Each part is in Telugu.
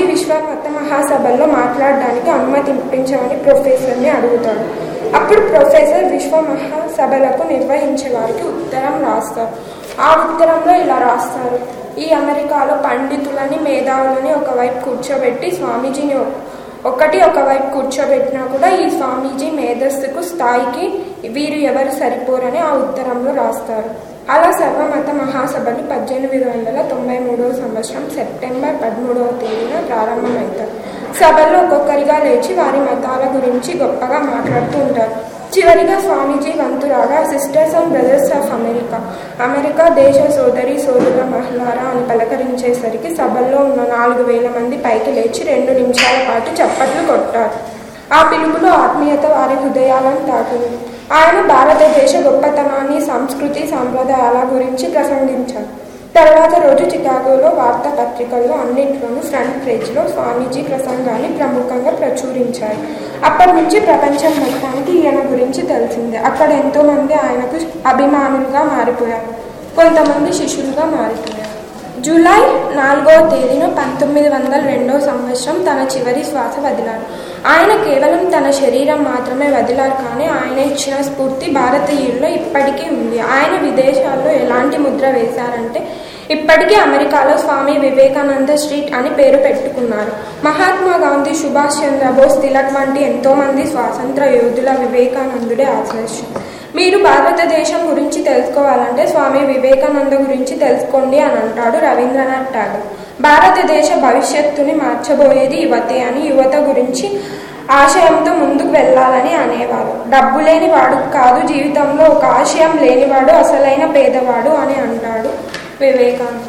విశ్వమత మహాసభల్లో మాట్లాడడానికి అనుమతి ఇప్పించమని ప్రొఫెసర్ని అడుగుతాడు అప్పుడు ప్రొఫెసర్ విశ్వ మహాసభలకు నిర్వహించే వారికి ఉత్తరం రాస్తారు ఆ ఉత్తరంలో ఇలా రాస్తారు ఈ అమెరికాలో పండితులని మేధావులని ఒకవైపు కూర్చోబెట్టి స్వామీజీని ఒ- ఒకటి ఒకవైపు కూర్చోబెట్టినా కూడా ఈ స్వామీజీ మేధస్సుకు స్థాయికి వీరు ఎవరు సరిపోరని ఆ ఉత్తరంలో రాస్తారు అలా సర్వమత మహాసభలు పద్దెనిమిది వందల తొంభై మూడవ సంవత్సరం సెప్టెంబర్ పదమూడవ తేదీన ప్రారంభమవుతాయి సభల్లో ఒక్కొక్కరిగా లేచి వారి మతాల గురించి గొప్పగా మాట్లాడుతూ ఉంటారు చివరిగా స్వామీజీ వంతు రాగా sisters and brothers of America America దేశ సోదరి సోదరుల మహిళారా అని పలకరించేసరికి సభల్లో ఉన్న నాలుగు వేల మంది పైకి లేచి రెండు నిమిషాల పాటు చప్పట్లు కొట్టారు ఆ పిలుపులో ఆత్మీయత వారి హృదయాలను తాకింది ఆయన భారతదేశ గొప్పతనాన్ని సంస్కృతి సాంప్రదాయాల గురించి ప్రసంగించారు తర్వాత రోజు చికాగోలో వార్తాపత్రికల్లో అన్నింటిలోనూ ఫ్రంట్ పేజ్లో స్వామీజీ ప్రసంగాన్ని ప్రముఖంగా ప్రచురించాయి అప్పటి నుంచి ప్రపంచం మొత్తానికి ఈయన గురించి తెలిసిందే అక్కడ ఎంతోమంది ఆయనకు అభిమానులుగా మారిపోయారు కొంతమంది శిష్యులుగా మారిపోయారు జూలై నాలుగవ తేదీన పంతొమ్మిది వందల రెండవ సంవత్సరం తన చివరి శ్వాస వదిలారు ఆయన కేవలం తన శరీరం మాత్రమే వదిలారు కానీ ఆయన ఇచ్చిన స్ఫూర్తి భారతీయుల్లో ఇప్పటికీ ఉంది ఆయన విదేశాల్లో ఎలాంటి ముద్ర వేశారంటే ఇప్పటికీ అమెరికాలో స్వామి వివేకానంద స్ట్రీట్ అని పేరు పెట్టుకున్నారు మహాత్మా గాంధీ సుభాష్ చంద్రబోస్ తిలక్ వంటి ఎంతోమంది స్వాతంత్ర యోధుల వివేకానందుడే ఆదర్శం మీరు భారతదేశం గురించి తెలుసుకోవాలంటే స్వామి వివేకానంద గురించి తెలుసుకోండి అని అంటాడు రవీంద్రనాథ్ ఠాగూర్ భారతదేశ భవిష్యత్తుని మార్చబోయేది యువతే అని యువత గురించి ఆశయంతో ముందుకు వెళ్ళాలని అనేవారు డబ్బు లేనివాడు కాదు జీవితంలో ఒక ఆశయం లేనివాడు అసలైన పేదవాడు అని అంటాడు వివేకానంద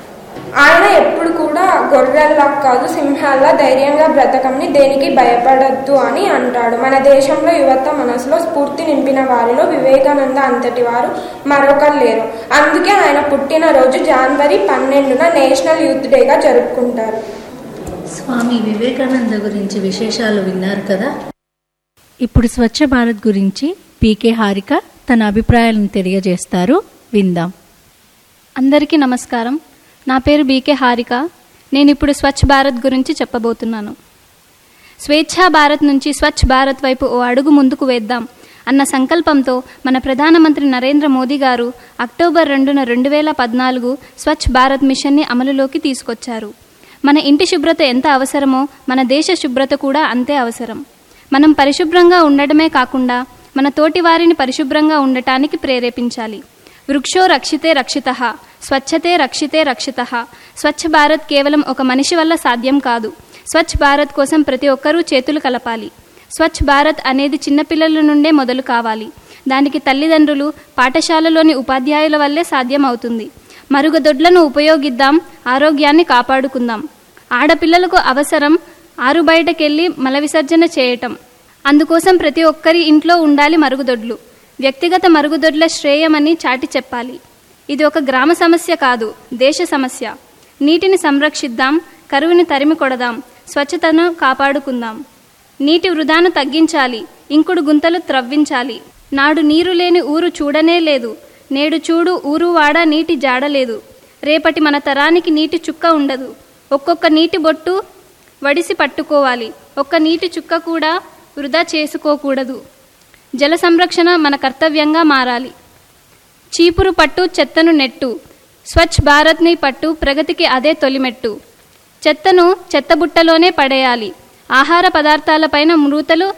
ఆయన ఎప్పుడు కూడా గొర్రెల్లా కాదు సింహాల్లా ధైర్యంగా బ్రతకంని దేనికి భయపడద్దు అని అంటాడు మన దేశంలో యువత మనసులో స్ఫూర్తి నింపిన వారిలో వివేకానంద అంతటి వారు మరొకరు లేరు అందుకే ఆయన పుట్టినరోజు జనవరి పన్నెండున నేషనల్ యూత్ డేగా జరుపుకుంటారు స్వామి వివేకానంద గురించి విశేషాలు విన్నారు కదా ఇప్పుడు స్వచ్ఛ భారత్ గురించి పీకే హారిక తన అభిప్రాయాలను తెలియజేస్తారు విందాం అందరికీ నమస్కారం నా పేరు బీకే హారిక నేను ఇప్పుడు స్వచ్ఛ భారత్ గురించి చెప్పబోతున్నాను స్వేచ్ఛా భారత్ నుంచి స్వచ్ఛ భారత్ వైపు ఓ అడుగు ముందుకు వేద్దాం అన్న సంకల్పంతో మన ప్రధానమంత్రి నరేంద్ర మోదీ గారు అక్టోబర్ రెండున రెండు వేల పద్నాలుగు స్వచ్ఛ భారత్ మిషన్ని అమలులోకి తీసుకొచ్చారు మన ఇంటి శుభ్రత ఎంత అవసరమో మన దేశ శుభ్రత కూడా అంతే అవసరం మనం పరిశుభ్రంగా ఉండడమే కాకుండా మన తోటి వారిని పరిశుభ్రంగా ఉండటానికి ప్రేరేపించాలి వృక్షో రక్షితే రక్షిత స్వచ్ఛతే రక్షితే రక్షిత స్వచ్ఛ భారత్ కేవలం ఒక మనిషి వల్ల సాధ్యం కాదు స్వచ్ఛ భారత్ కోసం ప్రతి ఒక్కరూ చేతులు కలపాలి స్వచ్ఛ భారత్ అనేది చిన్నపిల్లల నుండే మొదలు కావాలి దానికి తల్లిదండ్రులు పాఠశాలలోని ఉపాధ్యాయుల వల్లే సాధ్యం అవుతుంది మరుగుదొడ్లను ఉపయోగిద్దాం ఆరోగ్యాన్ని కాపాడుకుందాం ఆడపిల్లలకు అవసరం ఆరు బయటకెళ్ళి మల విసర్జన చేయటం అందుకోసం ప్రతి ఒక్కరి ఇంట్లో ఉండాలి మరుగుదొడ్లు వ్యక్తిగత మరుగుదొడ్ల శ్రేయమని చాటి చెప్పాలి ఇది ఒక గ్రామ సమస్య కాదు దేశ సమస్య నీటిని సంరక్షిద్దాం కరువుని తరిమి కొడదాం స్వచ్ఛతను కాపాడుకుందాం నీటి వృధాను తగ్గించాలి ఇంకుడు గుంతలు త్రవ్వించాలి నాడు నీరు లేని ఊరు చూడనే లేదు నేడు చూడు ఊరు వాడ నీటి జాడలేదు రేపటి మన తరానికి నీటి చుక్క ఉండదు ఒక్కొక్క నీటి బొట్టు వడిసి పట్టుకోవాలి ఒక్క నీటి చుక్క కూడా వృధా చేసుకోకూడదు జల సంరక్షణ మన కర్తవ్యంగా మారాలి చీపురు పట్టు చెత్తను నెట్టు స్వచ్ఛ భారత్ని పట్టు ప్రగతికి అదే తొలిమెట్టు చెత్తను చెత్తబుట్టలోనే పడేయాలి ఆహార పదార్థాలపైన మృతలు